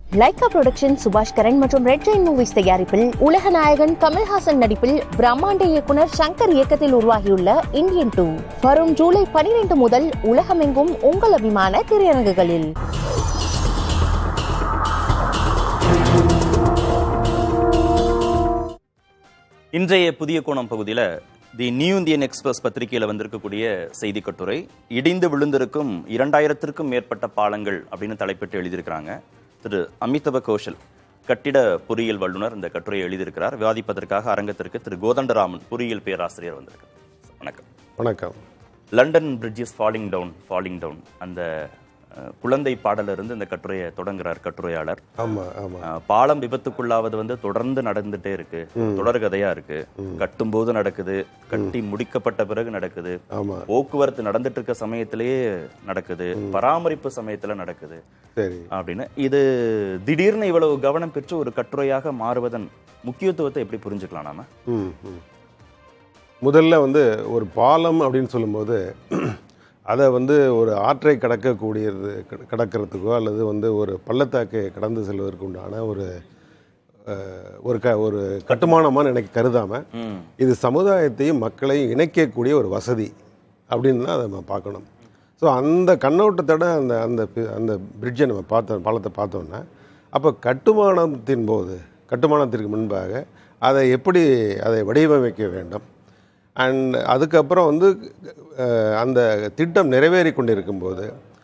Lyca production சுபாஷ் கரன் மற்றும் red Jain movies தயாரிப்பில் உலக நாயகன் கமல்ஹாசன் நடிப்பில் பிரம்மாண்ட இயக்குனர் சங்கர் இயக்கத்தில் உருவாகியுள்ள இந்தியன் டூ வரும் ஜூலை பனிரெண்டு முதல் உலகமெங்கும் உங்கள் அபிமான திரையரங்குகளில் இன்றைய புதிய கோணம் பகுதியில் தி நியூ இந்தியன் எக்ஸ்பிரஸ் பத்திரிகையில் வந்திருக்கக்கூடிய செய்தி கட்டுரை இடிந்து விழுந்திருக்கும் இரண்டாயிரத்திற்கும் மேற்பட்ட பாலங்கள் அப்படின்னு தலைப்பிட்டு எழுதியிருக்கிறாங்க திரு அமிதப கோஷல் கட்டிட பொறியியல் வல்லுநர் இந்த கட்டுரையை எழுதியிருக்கிறார் விவாதிப்பதற்காக அரங்கத்திற்கு திரு கோதண்டராமன் பொறியியல் பேராசிரியர் வந்திருக்கார் வணக்கம் வணக்கம் London bridges falling down falling down அந்த அஹ், குழந்தை பாடலிருந்து இந்த கட்டுரையை தொடங்குறார் கட்டுரையாளர் ஆமாம் ஆமாம் ஆஹ் பாலம் விபத்துக்குள்ளாவது வந்து தொடர்ந்து நடந்துட்டே இருக்கு தொடர்கதையா இருக்கு கட்டும்போது நடக்குது கட்டி முடிக்கப்பட்ட பிறகு நடக்குது ஆமாம் போக்குவரத்து நடந்துட்டு இருக்க சமயத்திலேயே நடக்குது பராமரிப்பு சமயத்துல நடக்குது சரி அப்படின்னு இது திடீர்னு இவ்வளவு கவனம் பெற்று ஒரு கட்டுரையாக மாறுவதன் முக்கியத்துவத்தை எப்படி புரிஞ்சுக்கலாம் நாம ம் ம் முதல்ல வந்து ஒரு பாலம் அப்படின்னு சொல்லும்போது அதை வந்து ஒரு ஆற்றை கடக்கக்கூடியது கட- கடக்கிறதுக்கோ அல்லது வந்து ஒரு பள்ளத்தாக்கை கடந்து செல்வதற்கு உண்டான ஒரு அஹ், ஒரு க ஒரு கட்டுமானமாக நினைக்க கருதாமல் ம் இது சமுதாயத்தையும் மக்களையும் இணைக்கக்கூடிய ஒரு வசதி அப்படின்னு தான் அதை நம்ம பார்க்கணும் ஸோ அந்த கண்ணோட்டத்தோட அந்த அந்த பி- அந்த பிரிட்ஜை நம்ம பார்த்தோம் பாலத்தை பார்த்தோன்னா அப்போ கட்டுமானத்தின் போது கட்டுமானத்திற்கு முன்பாக அதை எப்படி அதை வடிவமைக்க வேண்டும் அண்ட் அதுக்கப்புறம் வந்து அஹ், அந்த திட்டம் நிறைவேறி கொண்டிருக்கும்போது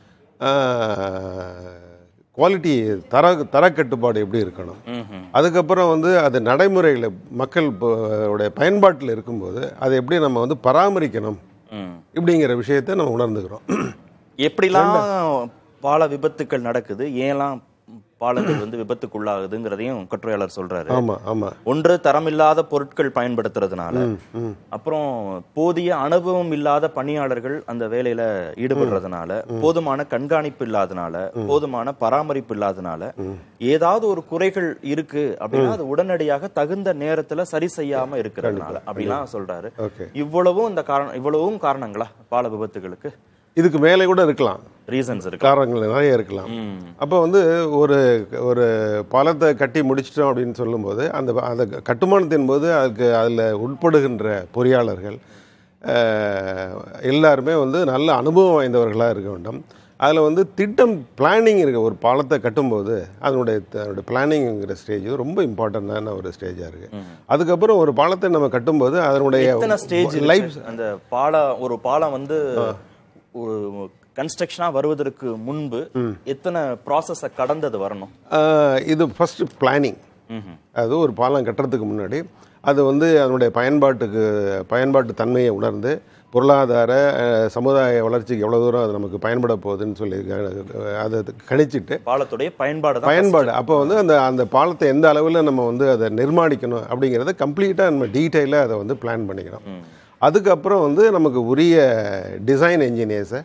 குவாலிட்டி தர தரக்கட்டுப்பாடு எப்படி இருக்கணும் ம்ஹும். அதுக்கப்புறம் வந்து அது நடைமுறையில் மக்கள் ப- உடைய பயன்பாட்டில் இருக்கும்போது அதை எப்படி நம்ம வந்து பராமரிக்கணும் ம் இப்படிங்கிற விஷயத்தை நம்ம உணர்ந்துக்கிறோம் எப்படிலாம் பால விபத்துக்கள் நடக்குது ஏன்லாம் பாலங்கள் வந்து விபத்துக்குள்ளாகுதுங்கிறதையும் கட்டுரையாளர் சொல்றாரு ஆமாம் ஆமாம் ஒன்று தரமில்லாத பொருட்கள் பயன்படுத்துறதுனால ம் அப்புறம் போதிய அனுபவம் இல்லாத பணியாளர்கள் அந்த வேலையில ஈடுபடுறதுனால போதுமான கண்காணிப்பு இல்லாதனால போதுமான பராமரிப்பு இல்லாதனால ஏதாவது ஒரு குறைகள் இருக்கு அப்படின்னா அது உடனடியாக தகுந்த நேரத்துல சரி செய்யாம இருக்கிறதுனால அப்படிலாம் சொல்றாரு ஓகே இவ்வளவும் இந்த காரணம் இவ்வளவும் காரணங்களா பால விபத்துகளுக்கு இதுக்கு மேலே கூட இருக்கலாம் ரீசன்ஸ் இருக்கு காரணங்கள் நிறைய இருக்கலாம் ம். அப்போ வந்து ஒரு ஒரு பாலத்தை கட்டி முடிச்சிட்டோம் அப்படின்னு சொல்லும்போது அந்த அந்த கட்டுமானத்தின் போது அதுக்கு அதில் உட்படுகின்ற பொறியாளர்கள் அஹ், எல்லாருமே வந்து நல்ல அனுபவம் வாய்ந்தவர்களாக இருக்க வேண்டும் அதில் வந்து திட்டம் பிளானிங் இருக்கு ஒரு பாலத்தை கட்டும்போது அதனுடைய அதனுடைய பிளானிங்கிற ஸ்டேஜ் ரொம்ப இம்பார்ட்டண்டான ஒரு ஸ்டேஜாக இருக்குது அதுக்கப்புறம் ஒரு பாலத்தை நம்ம கட்டும்போது அதனுடைய எத்தனை ஸ்டேஜ் லைஃப் அந்த பாலம் ஒரு பாலம் வந்து ஒரு கன்ஸ்ட்ரக்ஷனா வருவதற்கு முன்பு எத்தனை ப்ராசஸ கடந்தது வரணும் ஆஹ் இது ஃபஸ்ட்டு பிளானிங் ம்ஹும். அது ஒரு பாலம் கட்டுறதுக்கு முன்னாடி அது வந்து அதனுடைய பயன்பாட்டுக்கு பயன்பாட்டு தன்மையை உணர்ந்து பொருளாதார அஹ், சமுதாய வளர்ச்சிக்கு எவ்வளோ தூரம் அது நமக்கு பயன்பட போகுதுன்னு சொல்லி அஹ், அதை கணிச்சிட்டு பாலத்துடைய பயன்பாடு தான் பயன்பாடு அப்போ வந்து அந்த அந்த பாலத்தை எந்த அளவில் நம்ம வந்து அதை நிர்மாணிக்கணும் அப்படிங்கிறத கம்ப்ளீட்டாக நம்ம டீட்டெயிலாக அதை வந்து பிளான் பண்ணிக்கணும் அதுக்கப்புறம் வந்து நமக்கு உரிய டிசைன் என்ஜினியர்ஸை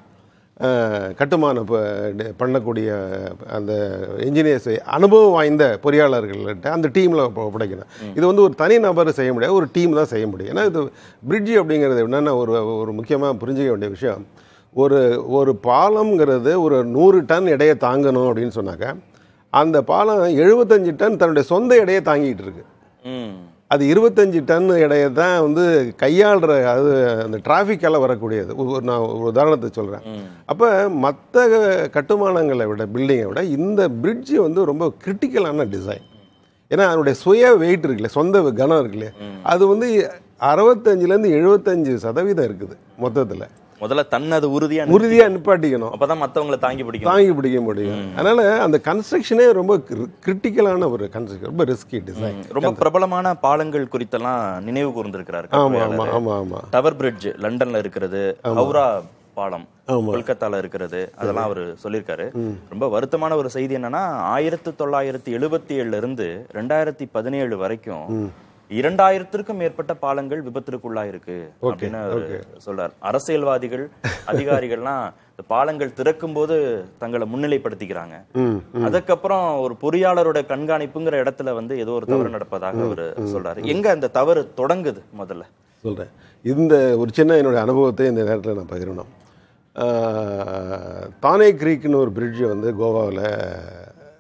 கட்டுமான ப- டி- பண்ணக்கூடிய அந்த என்ஜினியர்ஸை அனுபவம் வாய்ந்த பொறியாளர்கள்ட்ட அந்த டீமில் ஒப்படைக்கணும் இது வந்து ஒரு தனி நபர் செய்ய முடியாது ஒரு டீம் தான் செய்ய முடியும் ஏன்னா இது பிரிட்ஜ் அப்படிங்கிறது என்னென்ன ஒரு ஒரு முக்கியமாக புரிஞ்சிக்க வேண்டிய விஷயம் ஒரு ஒரு பாலம்ங்கிறது ஒரு நூறு டன் எடையை தாங்கணும் அப்படின்னு சொன்னாக்க அந்த பாலம் எழுபத்தஞ்சு டன் தன்னுடைய சொந்த எடையை தாங்கிட்டு இருக்கு ம். அது இருபத்தஞ்சி டன் எடையை தான் வந்து கையாளுற அது அந்த டிராஃபிக்கால் வரக்கூடியது ஒரு ஒரு நான் ஒரு உதாரணத்தை சொல்கிறேன் அப்போ மற்ற கட்டுமானங்களை விட பில்டிங்கை விட இந்த பிரிட்ஜ் வந்து ரொம்ப கிரிட்டிக்கலான டிசைன் ஏன்னா அதனுடைய சுய வெயிட் இருக்குல்ல சொந்த கனம் இருக்குல்லையே அது வந்து அறுபத்தஞ்சிலேருந்து எழுபத்தஞ்சு சதவீதம் இருக்குது மொத்தத்தில் முதல்ல தன்னை அது உறுதியா உறுதியாக நிப்பாட்டிக்கணும் அப்பதான் மத்தவங்களை தாங்கி பிடிக்கும் தாங்கி பிடிக்க முடியும் அதனால அந்த கன்ஸ்ட்ரக்ஷனே ரொம்ப கிரிட்டிக்கலான ஒரு கன்ஸ்ட்ரக்ஷன் ரொம்ப ரிஸ்கி டிசைன் ரொம்ப பிரபலமான பாலங்கள் குறித்தெல்லாம் நினைவு கூர்ந்திருக்கிறார் ஆமா ஆமா ஆமா ஆமா டவர் பிரிட்ஜ் லண்டன்ல இருக்கிறது ஹவுரா பாலம் கொல்கத்தால இருக்கிறது அதெல்லாம் அவர் சொல்லியிருக்காரு ரொம்ப வருத்தமான ஒரு செய்தி என்னன்னா ஆயிரத்தி தொள்ளாயிரத்தி எழுபத்தி ஏழுல இருந்து ரெண்டாயிரத்தி பதினேழு வரைக்கும் இரண்டாயிரத்திற்கும் மேற்பட்ட பாலங்கள் விபத்திற்குள்ளாயிருக்கு அப்படின்னு அவரு சொல்றார் அரசியல்வாதிகள் அதிகாரிகள்லாம் இந்த பாலங்கள் திறக்கும் போது தங்களை முன்னிலைப்படுத்திக்கிறாங்க ம் அதுக்கப்புறம் ஒரு பொறியாளரோட கண்காணிப்புங்கிற இடத்துல வந்து ஏதோ ஒரு தவறு நடப்பதாக அவர் சொல்றாரு எங்க அந்த தவறு தொடங்குது முதல்ல சொல்கிறேன் இந்த ஒரு சின்ன என்னுடைய அனுபவத்தை இந்த நேரத்தில் நான் பகிரணும் ஆஹ், தானே கிரீக்னு ஒரு பிரிட்ஜ் வந்து கோவாவில்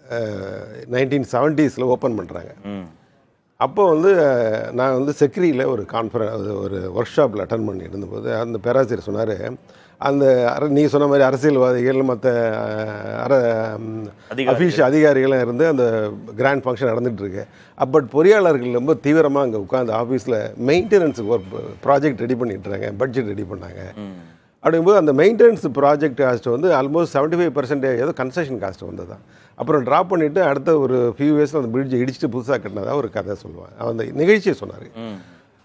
நைன்டீன் செவன்ட்டீஸில் ஓப்பன் பண்ணுறாங்க ம் அப்போ வந்து அஹ், நான் வந்து செக்ரியில் ஒரு கான்ஃபரன்ஸ் ஒரு ஒர்க் ஷாப்பில் அட்டன் பண்ணி இருந்தபோது அந்த பேராசிரியர் சொன்னார் அந்த அர- நீ சொன்ன மாதிரி அரசியல்வாதிகள் மற்ற அர அதிகாரிகள். அஃபீஷியல் அதிகாரிகளும் இருந்து அந்த கிராண்ட் ஃபங்க்ஷன் நடந்துட்டு இருக்கு பட் பொறியாளர்கள் ரொம்ப தீவிரமாக அங்கே உட்காந்து ஆஃபீஸில் மெயின்டெனன்ஸுக்கு ஒரு ப்ராஜெக்ட் ரெடி பண்ணிட்டுறாங்க பட்ஜெட் ரெடி பண்ணாங்க அப்படிங்கும்போது அந்த மெயின்டெனன்ஸ் ப்ராஜெக்ட் காஸ்ட் வந்து ஆல்மோஸ்ட் செவன்ட்டி ஃபைவ் பர்சன்டேஜ் ஏதோ கன்ஸ்ட்ரக்ஷன் காஸ்ட் வந்தது தான் அப்புறம் ட்ராப் பண்ணிவிட்டு அடுத்த ஒரு ஃபியூ இயர்ஸில் அந்த பிரிட்ஜை இடிச்சிட்டு புதுசாக கட்டினதா ஒரு கதை சொல்லுவான் அந்த நிகழ்ச்சியை சொன்னார் ம்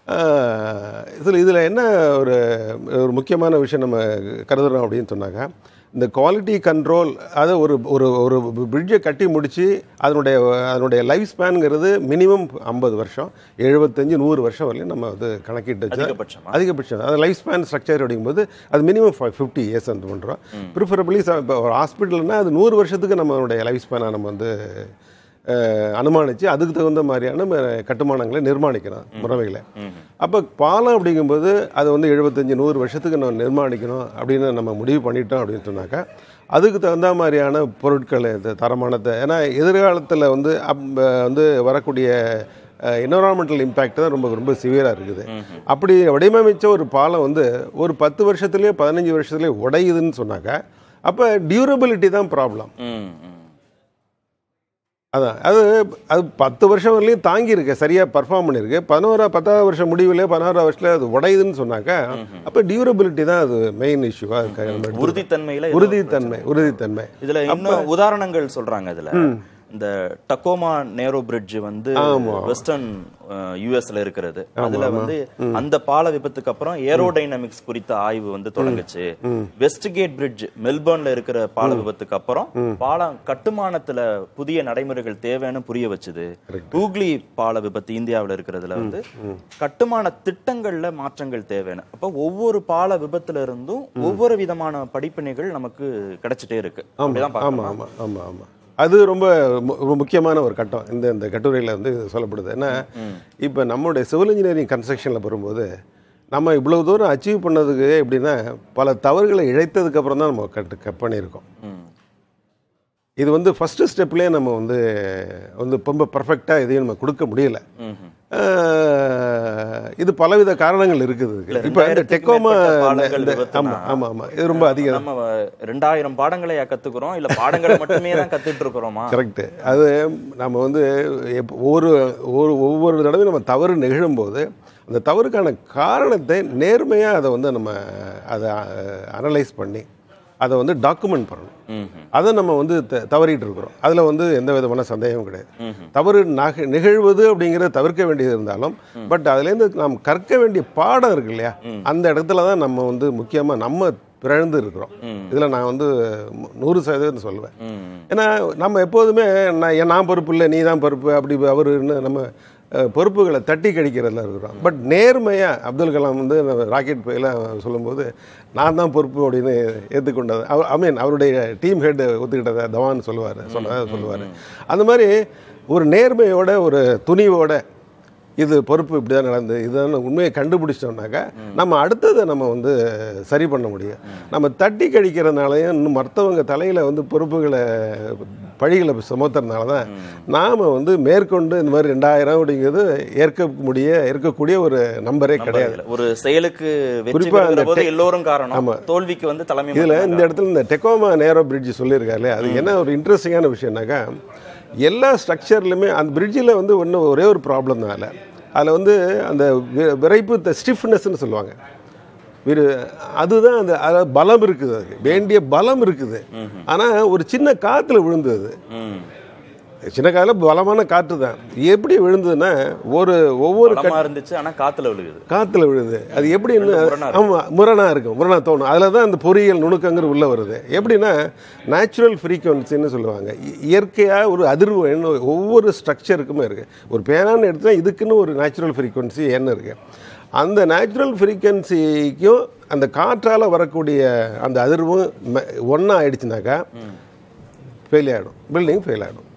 இதில் இதில் என்ன ஒரு ஒரு முக்கியமான விஷயம் நம்ம கருதுறோம் அப்படின்னு சொன்னாக்கா இந்த குவாலிட்டி கண்ட்ரோல் அதை ஒரு ஒரு ஒரு பிரிட்ஜை கட்டி முடித்து அதனுடைய அதனுடைய லைஃப் ஸ்பேனுங்கிறது மினிமம் ஐம்பது வருஷம் எழுபத்தஞ்சு நூறு வருஷம் வரையும் நம்ம வந்து கணக்கிட்டு வச்சா- அதிகபட்சமா? அதிகபட்சம் அது லைஃப் ஸ்பேன் ஸ்ட்ரக்சர் அப்படிங்கும்போது அது மினிமம் ஃபிஃப்டி இயர்ஸ் வந்து பண்ணுறோம் ப்ரிஃபரபிளி இப்போ ஒரு ஹாஸ்பிட்டல்னா அது நூறு வருஷத்துக்கு நம்மளுடைய லைஃப் ஸ்பேனை நம்ம வந்து அஹ், அனுமானித்து அதுக்கு தகுந்த மாதிரியான ம- கட்டுமானங்களை நிர்மாணிக்கணும் முறைகளை அப்போ பாலம் அப்படிங்கும்போது அது வந்து எழுபத்தஞ்சு நூறு வருஷத்துக்கு நம்ம நிர்மாணிக்கணும் அப்படின்னு நம்ம முடிவு பண்ணிட்டோம் அப்படின்னு சொன்னாக்கா அதுக்கு தகுந்த மாதிரியான பொருட்கள் இது தரமானதை ஏன்னா எதிர்காலத்தில் வந்து அப்- வந்து வரக்கூடிய என்வரான்மெண்டல் இம்பேக்ட் தான் ரொம்ப ரொம்ப சிவியராக இருக்குது அப்படி வடிவமைச்ச ஒரு பாலம் வந்து ஒரு பத்து வருஷத்துலேயே பதினஞ்சு வருஷத்துலேயே உடையுதுன்னு சொன்னாக்கா அப்போ டியூரபிலிட்டி தான் ப்ராப்ளம் ம் ம் அதான் அது அது பத்து வருஷம் வரலையும் தாங்கியிருக்கு சரியாக பர்ஃபார்ம் பண்ணியிருக்கு பதினோரா பத்தாவது வருஷம் முடிவில் பதினாறாவது வருஷத்தில் அது உடையுதுன்னு சொன்னாக்கா அப்போ டியூரபிலிட்டி தான் அது மெயின் இஷ்யூவாக இருக்கு உறுதித்தன்மையில ஏதோ உறுதித்தன்மை உறுதித்தன்மை இதுல இன்னும் உதாரணங்கள் சொல்றாங்க இதுல இந்த டக்கோமா நேரோ பிரிட்ஜ் வந்து வெஸ்டர்ன் யூஎஸ்ல இருக்கிறது அதுல வந்து அந்த பால விபத்துக்கு அப்புறம் ஏரோடைனமிக்ஸ் குறித்த ஆய்வு வந்து தொடங்குச்சு வெஸ்ட் கேட் பிரிட்ஜ் மெல்பர்ன்ல இருக்கிற பால விபத்துக்கு அப்புறம் பாலம் கட்டுமானத்துல புதிய நடைமுறைகள் தேவைன்னு புரிய வச்சுது ஹூக்ளி பால விபத்து இந்தியாவுல இருக்கிறதுல வந்து கட்டுமான திட்டங்கள்ல மாற்றங்கள் தேவைன்னு அப்ப ஒவ்வொரு பால விபத்துல இருந்தும் ஒவ்வொரு விதமான படிப்பினைகள் நமக்கு கிடைச்சிட்டே இருக்கு அப்படிதான் ஆமாம் பார்க்கணுமா? ஆமாம் ஆமாம் ஆமாம் அது ரொம்ப மு- ரொம்ப முக்கியமான ஒரு கட்டம் இந்த இந்த கட்டுரையில் வந்து இது சொல்லப்படுது ஏன்னா இப்போ நம்மளுடைய சிவில் இன்ஜினியரிங் கன்ஸ்ட்ரக்ஷனில் வரும்போது நம்ம இவ்வளவு தூரம் அச்சீவ் பண்ணதுக்கு எப்படின்னா பல தவறுகளை இழைத்ததுக்கு அப்புறம் தான் நம்ம கட்டு கட் பண்ணியிருக்கோம் ம். இது வந்து ஃபஸ்ட்டு ஸ்டெப்லேயே நம்ம வந்து வந்து ரொம்ப பர்ஃபெக்டாக எதையும் நம்ம கொடுக்க முடியல ம்ஹும். ஆஹ், இது பலவித காரணங்கள் இருக்குது இல்ல, இப்போ இந்த ரெண்டாயிரத்துக்கு டெக்கோமா மேற்பட்ட பாடங்கள் இந்த- விபத்துனா, ஆமா ஆமா ஆமா இது ரொம்ப அதிகம் நம்ம ரெண்டாயிரம் பாடங்களை கத்துக்கிறோம் இல்ல பாடங்களை மட்டுமே தான் கத்துட்டு இருக்கிறோமா கரெக்டு அது நம்ம வந்து எப்ப- ஒரு ஒரு ஒவ்வொரு தடவையும் நம்ம தவறு நிகழும்போது அந்த தவறுக்கான காரணத்தை நேர்மையாக அதை வந்து நம்ம அதை அனலைஸ் பண்ணி அதை வந்து டாக்குமெண்ட் பண்ணணும் ம்ஹும். அதை நம்ம வந்து த தவறிட்டு இருக்கிறோம் அதில் வந்து எந்த விதமான சந்தேகமும் கிடையாது தவறு நக நிகழ்வது அப்படிங்கிறத தவிர்க்க வேண்டியது இருந்தாலும் பட் அதுலேருந்து நாம் கற்க வேண்டிய பாடம் இருக்கு இல்லையா அந்த இடத்துல தான் நம்ம வந்து முக்கியமாக நம்ம பிறழ்ந்து இருக்கிறோம் இதில் நான் வந்து மு- நூறு சதவீதம் சொல்லுவேன் ம். ஏன்னா நம்ம எப்போதுமே நான் ஏன் நான் பொறுப்பு இல்லை நீ தான் பொறுப்பு அப்படி அவருன்னு நம்ம அஹ், பொறுப்புகளை தட்டி கழிக்கிறதுல இருக்கிறோம் பட் நேர்மையாக அப்துல் கலாம் வந்து நம்ம ராக்கெட் பயிலாம் சொல்லும்போது நான் தான் பொறுப்பு அப்படின்னு ஏற்றுக்கொண்டது அவர் ஐ மீன் அவருடைய டீம் ஹெட் ஒத்துக்கிட்டதை தவான் சொல்லுவார் சொன்னதை சொல்லுவார் அந்த மாதிரி ஒரு நேர்மையோட ஒரு துணிவோட இது பொறுப்பு இப்படி தான் நடந்து இதுதான் உண்மையை கண்டுபிடிச்சிட்டோம்னாக்கா நம்ம அடுத்ததை நம்ம வந்து சரி பண்ண முடியும் நம்ம தட்டி கழிக்கிறதுனாலையும் இன்னும் மற்றவங்க தலையில் வந்து பொறுப்புகளை பழிகளை சுமத்துறதுனால தான் நாம் வந்து மேற்கொண்டு இந்த மாதிரி ரெண்டாயிரம் அப்படிங்கிறது ஏற்க முடிய இருக்கக்கூடிய ஒரு நம்பரே கிடையாது இதுல ஒரு செயலுக்கு வெற்றி குறிப்பா அந்த பெறுகிற போது டெக்- எல்லோரும் காரணம் தோல்விக்கு வந்து தலைமை இதில் மட்டும்தான் இந்த இடத்துல இந்த டெக்கோமா நேரோ பிரிட்ஜ் சொல்லியிருக்காரு அது என்ன ஒரு இன்ட்ரெஸ்டிங்கான விஷயம்னாக்கா எல்லா ஸ்ட்ரக்சர்லையுமே அந்த பிரிட்ஜில் வந்து ஒன்று ஒரே ஒரு ப்ராப்ளம் தான் அதில் அதில் வந்து அந்த வி- விரைப்பு ஸ்டிஃப்னஸ்ன்னு சொல்லுவாங்க விரு அதுதான் அந்த அதாவது பலம் இருக்குது அதுக்கு வேண்டிய பலம் இருக்குது ஆனால் ஒரு சின்ன காற்றுல விழுந்தது ம். சின்ன கால பலமான காற்று தான் எப்படி விழுந்ததுன்னா ஒரு ஒவ்வொரு பலமா இருந்துச்சு ஆனா காத்துல விழுகுது காத்துல விழுது அது எப்படின்னு ரெண்டு முரணா ஆமா முரணா இருக்கும் முரணா தோணும் அதில் தான் அந்த பொறியியல் நுணுக்கங்கிற உள்ள வருது எப்படின்னா நேச்சுரல் ஃப்ரீக்வன்சின்னு சொல்லுவாங்க இ- இயற்கையா ஒரு அதிர்வு ஒவ்வொரு ஸ்ட்ரக்சருக்குமே இருக்கு ஒரு பேனான்னு எடுத்தா இதுக்குன்னு ஒரு நேச்சுரல் ஃப்ரீக்வன்சி என்ன இருக்கு அந்த நேச்சுரல் ஃப்ரீக்வன்சிக்கும் அந்த காற்றால வரக்கூடிய அந்த அதிர்வும் ஒன்றா ஆயிடுச்சுனாக்கா ஃபெயில் ஆகிடும் பில்டிங் ஃபெயில் ஆகிடும்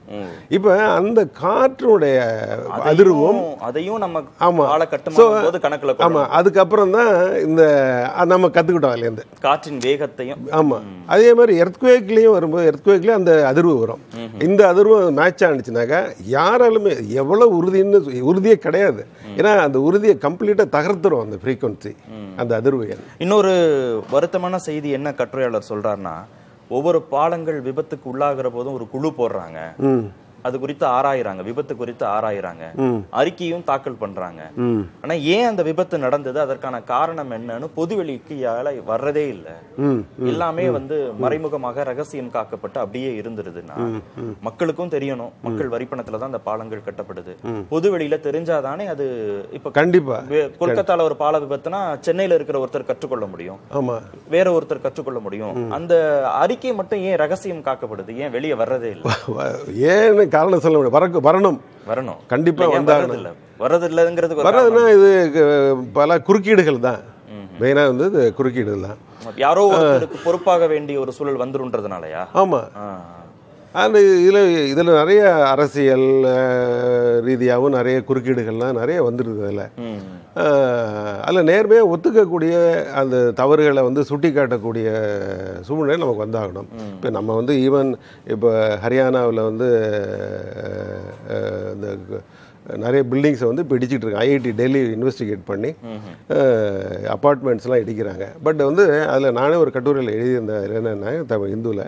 இப்போ அந்த காற்றுடைய அதிர்வும் அதையும் நம்ம ஆமா. கால கட்டுமானம் போது கணக்குல ஆமா கொள்ளணும். அதுக்கப்புறம் தான் இந்த அஹ், நம்ம கத்துக்கிட்டோம் அதுலேருந்து காற்றின் வேகத்தையும் ஆமா அதே மாதிரி எர்த்குவேக்லேயும் வரும்போது எர்த்குவேக்லேயும் அந்த அதிர்வு வரும் இந்த அதிர்வு மேட்ச் ஆனிச்சுனாக்கா யாராலுமே எவ்வளவு உறுதின்னு சொ- உறுதியே கிடையாது ஏன்னா அந்த உறுதியை கம்ப்ளீட்டாக தகர்த்துரும் அந்த ஃப்ரீக்வன்சி அந்த அதிர்வு எண் இன்னொரு வருத்தமான செய்தி என்ன கட்டுரையாளர் சொல்றாருன்னா ஒவ்வொரு பாலங்கள் விபத்துக்கு உள்ளாகிற போதும் ஒரு குழு போடுறாங்க ம் அது குறித்து ஆராயிறாங்க விபத்து குறித்து ஆராயிறாங்க ம். அறிக்கையும் தாக்கல் பண்றாங்க ம் ஆனா ஏன் அந்த விபத்து நடந்தது அதற்கான காரணம் என்னன்னு பொதுவெளிக்கு யால வர்றதே இல்ல ம் எல்லாமே வந்து மறைமுகமாக ரகசியம் காக்கப்பட்டு அப்படியே இருந்துருதுன்னா மக்களுக்கும் தெரியணும் மக்கள் வரிப்பணத்துல தான் அந்த பாலங்கள் கட்டப்படுது பொதுவெளியில தெரிஞ்சாதானே அது இப்ப கண்டிப்பா வே- கொல்கத்தால ஒரு பால விபத்துனா சென்னையில இருக்கிற ஒருத்தர் கற்றுக்கொள்ள முடியும் ஆமா வேற ஒருத்தர் கற்றுக்கொள்ள முடியும் அந்த அறிக்கை மட்டும் ஏன் ரகசியம் காக்கப்படுது ஏன் வெளியே வர்றதே இல்ல வ- ஏன்னு காரணம் சொல்ல முடியும் வரக்கு வரணும் வரணும் கண்டிப்பா இல்ல, ஏன் வந்தாகணும். வர்றதில்ல வர்றதில்லைங்கிறதுக்கு ஒரு வர்றதுன்னா இது க- பல குறுக்கீடுகள் தான் மெயினாக வந்து இது குறுக்கீடுகள் தான் காரணம். யாரோ ஒருத்தருக்கு பொறுப்பாக வேண்டிய ஒரு சூழல் வந்துருன்றதுனாலயா ஆமா ஆ. அது இதில் இதில் நிறைய அரசியல் அஹ், ரீதியாகவும் நிறைய குறுக்கீடுகள்லாம் நிறைய வந்துடுது அதில் ம். அதில் நேர்மையாக ஒத்துக்கக்கூடிய அந்த தவறுகளை வந்து சுட்டி காட்டக்கூடிய சூழ்நிலை நமக்கு வந்தாகணும் இப்போ நம்ம வந்து ஈவன் இப்போ ஹரியானாவில் வந்து அஹ், அஹ், இந்த க- நிறைய பில்டிங்ஸை வந்து இப்போ இடிச்சிட்டு இருக்காங்க ஐஐடி டெல்லி இன்வெஸ்டிகேட் பண்ணி அப்பார்ட்மெண்ட்ஸ்லாம் இடிக்கிறாங்க பட் வந்து அதில் நானே ஒரு கட்டுரையில் எழுதியிருந்தேன் அதுல என்னென்னா தமிழ் இந்துவில்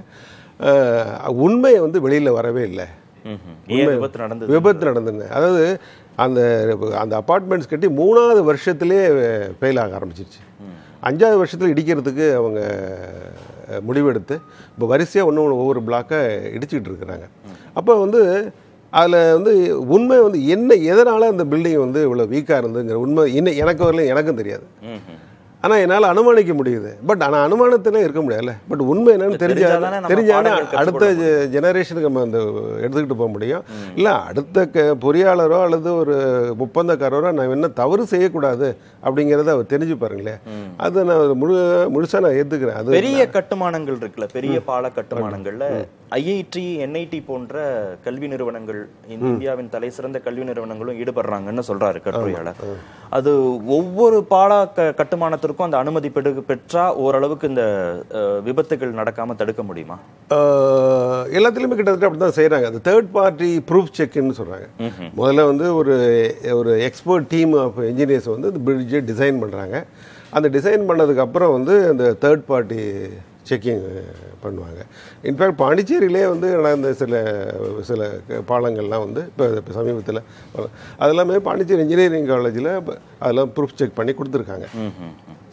உண்மையை வந்து வெளியில் வரவே இல்லை ம்ஹும். ஏன் விபத்து நடந்தது விபத்து நடந்ததுங்க அதாவது அந்த அந்த அப்பார்ட்மெண்ட்ஸ் கட்டி மூணாவது வருஷத்திலே ஃபெயில் ஆக ஆரம்பிச்சிருச்சு அஞ்சாவது வருஷத்தில் இடிக்கிறதுக்கு அவங்க அஹ், முடிவெடுத்து இப்போ வரிசையாக ஒன்று ஒன்று ஒவ்வொரு பிளாக்கை இடிச்சிக்கிட்டு இருக்கிறாங்க அப்போ வந்து அதில் வந்து உண்மை வந்து என்ன எதனால் அந்த பில்டிங் வந்து இவ்வளோ வீக்காக இருந்ததுங்கிற உண்மை இன்னும் எனக்கு வரல எனக்கும் தெரியாது ம்ஹும். ஆனால் என்னால் அனுமானிக்க முடியுது பட் ஆனால் அனுமானத்தில் இருக்க முடியாதுல்ல பட் உண்மை என்னன்னு தெரிஞ்சா தெரிஞ்சாதானே நம்ம தெரிஞ்சானே பாடங்கள் அடுத்த ஜெனரேஷனுக்கு நம்ம அந்த எடுத்துக்கிட்டு போக முடியும் இல்லை அடுத்த க பொறியாளரோ அல்லது ஒரு ஒப்பந்தக்காரரோ நான் என்ன தவறு செய்யக்கூடாது அப்படிங்கிறத அவர் தெரிஞ்சு பாருங்களேன் அது நான் முழு முழுசாக நான் ஏற்றுக்கிறேன் அது பெரிய கட்டுமானங்கள் இருக்குல்ல பெரிய பால கட்டுமானங்கள்ல ஐஐடி என்ஐடி போன்ற கல்வி நிறுவனங்கள் இந்த இந்தியாவின் தலை சிறந்த கல்வி நிறுவனங்களும் ஈடுபடுறாங்கன்னு சொல்றாரு கட்டுரையாளர் அது ஒவ்வொரு பால க- கட்டுமானத்திற்கும் அந்த அனுமதி பெடு பெற்றா ஓரளவுக்கு இந்த அஹ், விபத்துகள் நடக்காம தடுக்க முடியுமா ஆஹ், எல்லாத்துலேயுமே கிட்டத்தட்ட அப்படி தான் செய்கிறாங்க அந்த தேர்ட் பார்ட்டி ப்ரூஃப் செக்னு சொல்கிறாங்க முதல்ல வந்து ஒரு ஒரு எக்ஸ்பர்ட் டீம் ஆஃப் என்ஜினியர்ஸ் வந்து இந்த பிரிட்ஜை டிசைன் பண்ணுறாங்க அந்த டிசைன் பண்ணதுக்கப்புறம் வந்து அந்த தேர்ட் பார்ட்டி செக்கிங் பண்ணுவாங்க இன்ஃபேக்ட் பாண்டிச்சேரியிலே வந்து நடந்த சில சில பாலங்கள்லாம் வந்து இப்போ இப்போ சமீபத்தில் அதெல்லாமே பாண்டிச்சேரி இன்ஜினியரிங் காலேஜில் அதெல்லாம் ப்ரூஃப் செக் பண்ணி கொடுத்துருக்காங்க ம்ஹும்.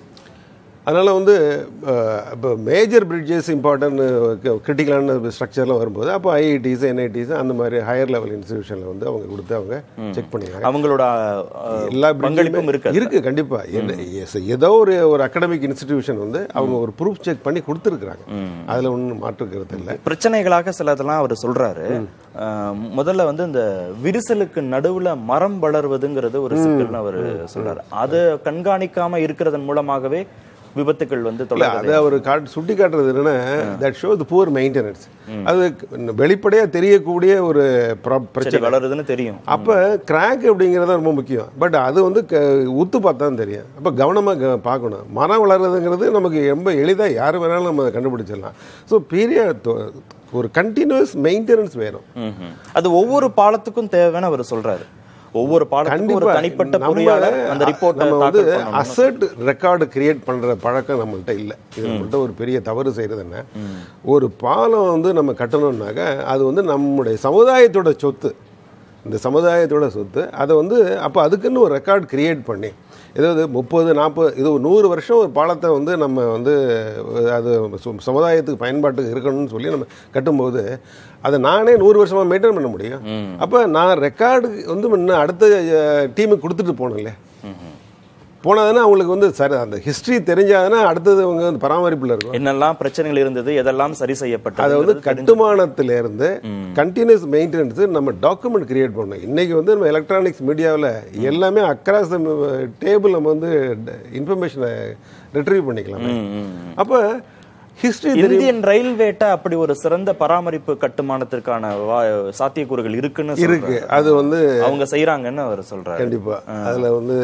அதனால் வந்து இப்போ மேஜர் பிரிட்ஜஸ் இம்பார்ட்டன்ட் கிரிட்டிக்கலான ஸ்ட்ரக்சர்லாம் வரும்போது அப்போ ஐஐடிஸ் என்ஐடிஸ் அந்த மாதிரி ஹையர் லெவல் இன்ஸ்டிடியூஷனில் வந்து அவங்க கொடுத்து அவங்க செக் பண்ணிடுறாங்க அவங்களோட அஹ், எல்லா பங்களிப்பும் bridge-மே இருக்கு இருக்கு கண்டிப்பா என்ன- yes, ஏதோ ஒரு ஒரு அகடமிக் இன்ஸ்டிடியூஷன் வந்து அவங்க ஒரு ப்ரூஃப் செக் பண்ணி கொடுத்துருக்குறாங்க அதுல ஒன்றும் மாற்றுக்கிறது இல்லை பிரச்சனைகளாக சிலதெல்லாம் அவர் சொல்றாரு அஹ், முதல்ல வந்து இந்த விரிசலுக்கு நடுவுல மரம் வளர்வதுங்கிறது ஒரு சிக்கல்னு அவர் சொல்றாரு அதை கண்காணிக்காம இருக்கிறதன் மூலமாகவே விபத்துக்கள் வந்து இல்ல தொடருது அது அவர் காட்டு சுட்டி காட்டுறது என்னன்னா that show the poor maintenance அது வெளிப்படையா தெரியக்கூடிய ஒரு பிர- சரி பிரச்சனை வளருதுன்னு தெரியும் அப்போ கிராக் அப்படிங்கிறது தான் ரொம்ப முக்கியம் பட் அது வந்து க உத்து பார்த்தா தான் தெரியும் அப்போ கவனமாக பார்க்கணும் மரம் வளர்றதுங்கிறது நமக்கு ரொம்ப எளிதாக யார் வேணாலும் நம்ம கண்டுபிடிச்சிடலாம் ஸோ பீரியட் ஒரு கண்டினியூஸ் மெயின்டெனன்ஸ் வேணும் ம்ஹும். அது ஒவ்வொரு பாலத்துக்கும் தேவைன்னு அவர் சொல்றாரு ஒவ்வொரு பாலத்துக்கும் ஒரு கண்டிப்பா தனிப்பட்ட நம்ம பொறியாளர் அந்த ரிப்போர்ட்டை நம்ம வந்து தாக்கல் பண்ணணும் அசர்ட் ரெக்கார்டு கிரியேட் பண்ற பழக்கம் நம்மள்ட்ட இல்லை இது நம்மள்ட்ட ஒரு பெரிய தவறு செய்யறது என்ன ஒரு பாலம் வந்து நம்ம கட்டணும்னாக்க அது வந்து நம்முடைய சமுதாயத்தோட சொத்து இந்த சமுதாயத்தோட சொத்து அதை வந்து அப்போ அதுக்குன்னு ஒரு ரெக்கார்ட் கிரியேட் பண்ணி ஏதாவது முப்பது நாற்பது இது ஒரு நூறு வருஷம் ஒரு பாலத்தை வந்து நம்ம வந்து அது சு- சமுதாயத்துக்கு பயன்பாட்டுக்கு இருக்கணும்னு சொல்லி நம்ம கட்டும்போது அதை நானே நூறு வருஷமாக மெயின்டைன் பண்ண முடியும் அப்போ நான் ரெக்கார்டு வந்து இன்னும் அடுத்த டீமுக்கு கொடுத்துட்டு போகணும் இல்லையா போனாதானே அவங்களுக்கு வந்து சரி அந்த ஹிஸ்ட்ரி தெரிஞ்சாதானே அடுத்தது அவங்க வந்து பராமரிப்பில் இருக்கும் என்னெல்லாம் பிரச்சனைகள் இருந்தது எதெல்லாம் சரி அதை செய்யப்பட்டது வந்து கட்டுமானத்துல இருந்து கண்டினியூஸ் மெயின்டெனன்ஸ் நம்ம டாக்குமெண்ட் கிரியேட் பண்ணணும் இன்னைக்கு வந்து நம்ம எலக்ட்ரானிக்ஸ் மீடியாவில் எல்லாமே அக்ராஸ் டேபிள் நம்ம வந்து இன்ஃபர்மேஷனை ரிட்ரீவ் பண்ணிக்கலாம் அப்போ ஹிஸ்ட்ரி இந்தியன் ரயில்வேட்ட அப்படி ஒரு சிறந்த பராமரிப்பு கட்டுமானத்திற்கான வா- சாத்தியக்கூறுகள் இருக்குன்னு இருக்கு சொல்றாரு. அது வந்து அவங்க செய்யறாங்கன்னு அவர் சொல்றாரு கண்டிப்பா அதுல வந்து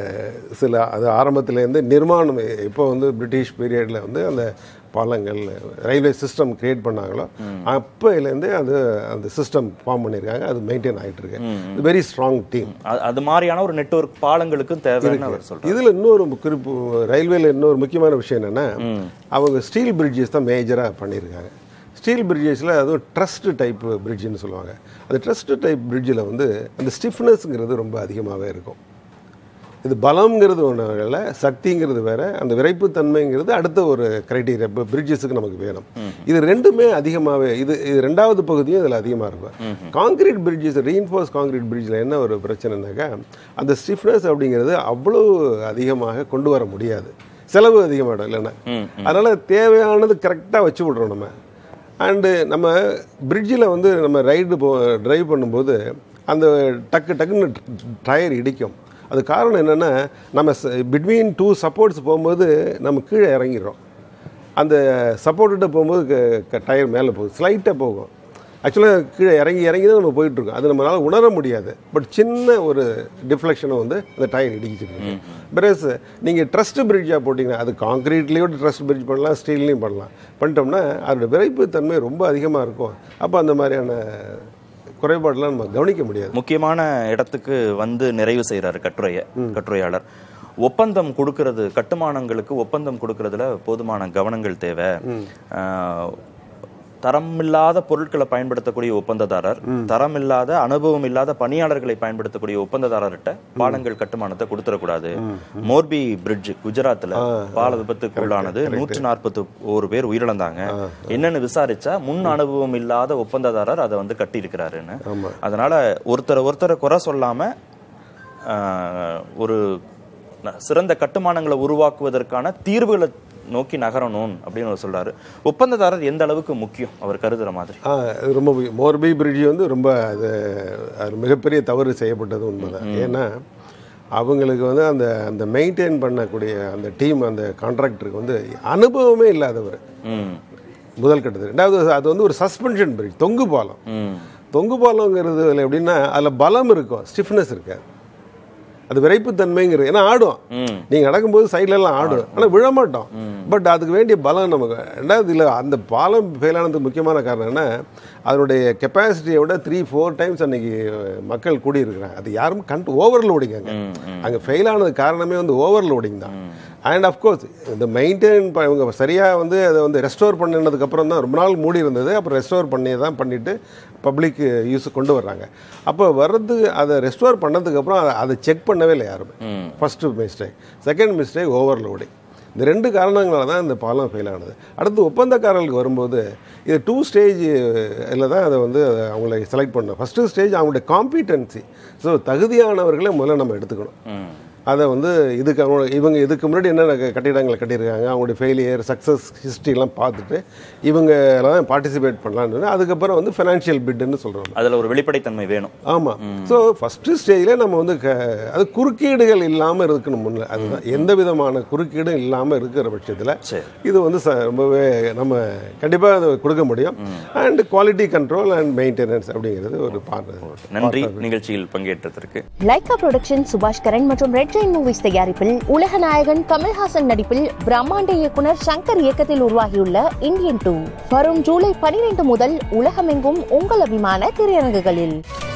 சில அது ஆரம்பத்திலேருந்து நிர்மாணம் இப்போ வந்து பிரிட்டிஷ் பீரியட்ல வந்து அந்த பாலங்கள் ரயில்வே சிஸ்டம் கிரியேட் பண்ணாங்களோ அப்போலேருந்தே அது அந்த சிஸ்டம் ஃபார்ம் பண்ணியிருக்காங்க அது மெயின்டைன் ஆகிட்டு இருக்கு வெரி ஸ்ட்ராங் டீம் அ- அது மாதிரியான ஒரு நெட்வொர்க் பாலங்களுக்கும் தேவைன்னு அவர் சொல்றாரு இதுல இன்னொரு குறிப்பு ரயில்வேல இன்னொரு முக்கியமான விஷயம் என்னன்னா அவங்க ஸ்டீல் பிரிட்ஜஸ் தான் மேஜரா பண்ணியிருக்காங்க ஸ்டீல் பிரிட்ஜஸில் அதுவும் ட்ரஸ்ட் டைப் பிரிட்ஜுன்னு சொல்லுவாங்க அந்த ட்ரஸ்ட் டைப் பிரிட்ஜில் வந்து அந்த ஸ்டிஃப்னஸ்ங்கிறது ரொம்ப அதிகமாகவே இருக்கும் இது பலம்ங்கிறது ஒன்று இல்லை சக்திங்கிறது வேற அந்த விரைப்புத்தன்மைங்கிறது அடுத்த ஒரு கிரைட்டீரியா இப்போ பிரிட்ஜஸுக்கு நமக்கு வேணும் இது ரெண்டுமே அதிகமாகவே இது இது ரெண்டாவது பகுதியும் இதில் அதிகமாக இருக்கும் காங்கிரீட் பிரிட்ஜஸ் ரீஇன்ஃபோர்ஸ் காங்கிரீட் பிரிட்ஜில் என்ன ஒரு பிரச்சனைனாக்கா அந்த ஸ்டிஃப்னஸ் அப்படிங்கிறது அவ்வளோ அதிகமாக கொண்டு வர முடியாது செலவு அதிகமாகிடும் இல்லைன்னா அதனால் தேவையானது கரெக்டாக வச்சு விட்றோம் நம்ம அண்டு நம்ம பிரிட்ஜில் வந்து நம்ம ரைடு போ டிரைவ் பண்ணும்போது அந்த டக்கு டக்குன்னு டயர் இடிக்கும் அது காரணம் என்னென்னா நம்ம பிட்வீன் டூ சப்போர்ட்ஸ் போகும்போது நம்ம கீழே இறங்கிடுறோம் அந்த சப்போர்ட்டிட்ட போகும்போது டயர் மேலே போகுது ஸ்லைட்டாக போகும் ஆக்சுவலாக கீழே இறங்கி இறங்கி தான் நம்ம போயிட்டுருக்கோம் அது நம்மளால் உணர முடியாது பட் சின்ன ஒரு டிஃப்ளெக்ஷனை வந்து அந்த டயர் இடிச்சிருக்கு பிறஸ் நீங்கள் ட்ரஸ்ட் பிரிட்ஜாக போட்டிங்கன்னா அது காங்கிரீட்லேயும் ட்ரஸ்ட் பிரிட்ஜ் பண்ணலாம் ஸ்டீல்லையும் பண்ணலாம் பண்ணிட்டோம்னா அதோட விரைப்பு தன்மை ரொம்ப அதிகமாக இருக்கும் அப்போ அந்த மாதிரியான குறைபாடெல்லாம் நம்ம கவனிக்க முடியாது முக்கியமான இடத்துக்கு வந்து நிறைவு செய்யறாரு கட்டுரைய கட்டுரையாளர் ஒப்பந்தம் கொடுக்கிறது கட்டுமானங்களுக்கு ஒப்பந்தம் கொடுக்கறதுல போதுமான கவனங்கள் தேவை ஆஹ், தரமில்லாத பொருட்களை பயன்படுத்தக்கூடிய ஒப்பந்ததாரர் தரமில்லாத அனுபவம் இல்லாத பணியாளர்களை பயன்படுத்தக்கூடிய ஒப்பந்ததாரர்கிட்ட பாலங்கள் கட்டுமானத்தை கொடுத்துடக்கூடாது மோர்பி பிரிட்ஜ் குஜராத்ல பால விபத்துக்கு உள்ளானது நூற்று நாற்பத்தி ஒரு பேர் உயிரிழந்தாங்க என்னன்னு விசாரிச்சா முன் அனுபவம் இல்லாத ஒப்பந்ததாரர் அதை வந்து கட்டி இருக்கிறாருன்னு அதனால ஒருத்தரை ஒருத்தரை குறை சொல்லாம ஆஹ், ஒரு ந- சிறந்த கட்டுமானங்களை உருவாக்குவதற்கான தீர்வுகளை நோக்கி நகரணும் அப்படின்னு அவர் சொல்றாரு ஒப்பந்ததாரர் எந்த அளவுக்கு முக்கியம் அவர் கருதுற மாதிரி ஆ அது ரொம்ப முக்கியம். மோர்பி பிரிட்ஜ் வந்து ரொம்ப அது அது மிகப்பெரிய தவறு செய்யப்பட்டது உண்மைதான் ஏன்னா அவங்களுக்கு வந்து அந்த அந்த மெயின்டைன் பண்ணக்கூடிய அந்த டீம் அந்த கான்ட்ராக்டருக்கு வந்து அனுபவமே இல்லாதவர் ம் முதல் கட்டத்தில் ரெண்டாவது அது வந்து ஒரு சஸ்பென்ஷன் பிரிட்ஜ் தொங்கு பாலம் ம் தொங்கு பாலங்கிறது அதில் எப்படின்னா அதில் பலம் இருக்கும் ஸ்டிஃப்னஸ் இருக்காது அது விரைப்புத்தன்மைங்கிறது ஏன்னா ஆடும் ம் நீங்கள் நடக்கும்போது சைடுல எல்லாம் ஆடும் ஆனால் விழ மாட்டோம் பட் அதுக்கு வேண்டிய பலம் நமக்கு ரெண்டாவது இல்லை அந்த பாலம் ஃபெயில் ஆனதுக்கு முக்கியமான காரணம் என்ன அதனுடைய கெப்பாசிட்டியை விட த்ரீ ஃபோர் டைம்ஸ் அன்னைக்கு மக்கள் கூடியிருக்கிறாங்க அது யாரும் கண்டு ஓவர்லோடிங் அங்கே ம், ம். அங்கே ஃபெயில் ஆனது காரணமே வந்து ஓவர்லோடிங் தான் அண்ட் அஃப்கோர்ஸ் இந்த மெயின்டைன் இவங்க சரியாக வந்து அதை வந்து ரெஸ்டோர் பண்ணினதுக்கப்புறம் தான் ரொம்ப நாள் மூடி இருந்தது அப்புறம் ரெஸ்டோர் பண்ணி தான் பண்ணிவிட்டு பப்ளிக் யூஸ் கொண்டு வர்றாங்க அப்போ வர்றது அதை ரெஸ்டோர் பண்ணதுக்கப்புறம் அதை அதை செக் பண்ணவே இல்லை யாருமே ம். First mistake second mistake overloading இந்த ரெண்டு காரணங்களால தான் இந்த பாலம் ஃபெயில் ஆனது அடுத்து ஒப்பந்தக்காரர்களுக்கு வரும்போது இது டூ ஸ்டேஜ் இதில் தான் அதை வந்து அதை அவங்கள செலக்ட் பண்ணணும் ஃபஸ்ட்டு ஸ்டேஜ் அவங்களுடைய காம்பிட்டன்சி ஸோ தகுதியானவர்களை முதல்ல நம்ம எடுத்துக்கணும் ம் அதை வந்து இதுக்கு அவங்க இவங்க இதுக்கு முன்னாடி என்னென்ன க- கட்டிடங்களை கட்டியிருக்காங்க அவங்களுடைய ஃபெயிலியர் சக்ஸஸ் ஹிஸ்ட்ரிலாம் பார்த்துட்டு இவங்க எல்லாம் பார்ட்டிசிபேட் பண்ணலான்னு சொல்லி அதுக்கப்புறம் வந்து ஃபினான்ஷியல் பிட்டுன்னு சொல்கிறோம் அதுல ஒரு வெளிப்படைத்தன்மை வேணும் ஆமாம் ஸோ ஃபஸ்ட்டு ஸ்டேஜில் நம்ம வந்து க அது குறுக்கீடுகள் இல்லாமல் இருக்கணும் முன்ன அதுதான் எந்த விதமான குறுக்கீடும் இல்லாமல் இருக்கிற பட்சத்தில் சரி இது வந்து ச ரொம்பவே நம்ம கண்டிப்பாக அதை கொடுக்க முடியும் and quality control and maintenance அப்படிங்கிறது ஒரு பார்ட் நன்றி நிகழ்ச்சியில் பங்கேற்றதற்கு லைகா புரொடக்ஷன் சுபாஷ் கரன் மற்றும் ரெட் ஜெயின் மூவிஸ் தயாரிப்பில் உலக நாயகன் கமல்ஹாசன் நடிப்பில் பிரம்மாண்ட இயக்குனர் சங்கர் இயக்கத்தில் உருவாகியுள்ள இந்தியன் டூ வரும் ஜூலை பனிரெண்டு முதல் உலகமெங்கும் உங்கள் அபிமான திரையரங்குகளில்